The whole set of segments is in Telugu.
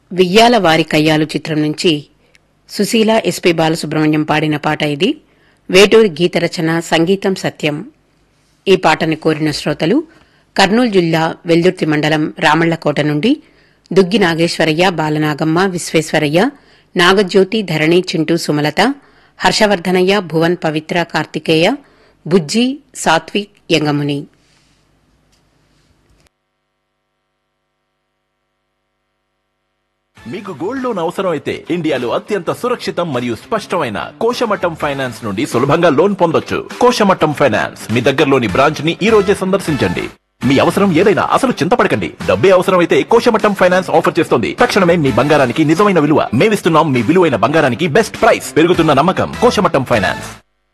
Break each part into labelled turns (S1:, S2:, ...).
S1: వియ్యాల వారి కయ్యాలు చిత్రం నుంచి సుశీల ఎస్పి బాలసుబ్రహ్మణ్యం పాడిన పాట ఇది వేటూరి గీత రచన సంగీతం సత్యం ఈ పాటను కోరిన శ్రోతలు కర్నూలు జిల్లా వెల్దుర్తి మండలం రామళ్లకోట నుండి దుగ్గి నాగేశ్వరయ్య బాలనాగమ్మ విశ్వేశ్వరయ్య నాగజ్యోతి ధరణి చింటూ సుమలత హర్షవర్ధనయ్య భువన్ పవిత్ర కార్తికేయ బుజ్జి సాత్విక్ యంగముని
S2: మీకు గోల్డ్ లోన్ అవసరం అయితే ఇండియాలో అత్యంత సురక్షితం మరియు స్పష్టమైన కోశమట్టం ఫైనాన్స్ నుండి సులభంగా లోన్ పొందొచ్చు కోశమట్టం ఫైనాన్స్ మీ దగ్గరలోని బ్రాంచ్ ని ఈ రోజే సందర్శించండి మీ అవసరం ఏదైనా అసలు చింతపడకండి డబ్బే అవసరం అయితే కోశమట్టం ఫైనాన్స్ ఆఫర్ చేస్తుంది తక్షణమే మీ బంగారానికి నిజమైన విలువ మేమిస్తున్నాం మీ విలువైన బంగారానికి బెస్ట్ ప్రైస్ పెరుగుతున్న నమ్మకం కోశమట్టం ఫైనాన్స్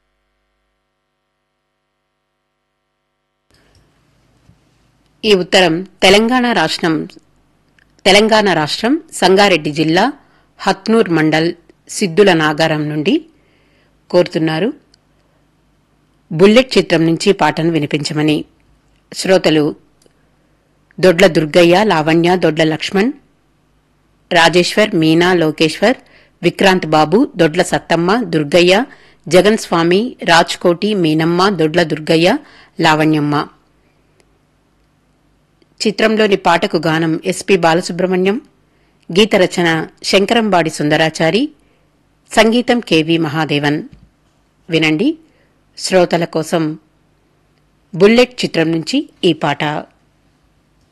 S1: ఈ ఉత్తరం తెలంగాణ రాష్ట్రం తెలంగాణ రాష్ట్రం సంగారెడ్డి జిల్లా హత్నూర్ మండల్ సిద్దుల నాగారం నుండి కోరుతున్నారు బుల్లెట్ చిత్రం నుంచి పాటను వినిపించమని శ్రోతలు దొడ్ల దుర్గయ్య లావణ్య దొడ్ల లక్ష్మణ్ రాజేశ్వర్ మీనా లోకేశ్వర్ విక్రాంత్ బాబు దొడ్ల సత్తమ్మ దుర్గయ్య జగన్ స్వామి రాజ్కోటి మీనమ్మ దొడ్ల దుర్గయ్య లావణ్యమ్మ చిత్రంలోని పాటకు గానం ఎస్పి బాలసుబ్రహ్మణ్యం గీత రచన శంకరంబాడి సుందరాచారి సంగీతం కెవి మహాదేవన్ వినండి శ్రోతల కోసం బుల్లెట్ చిత్రం నుంచి ఈ పాట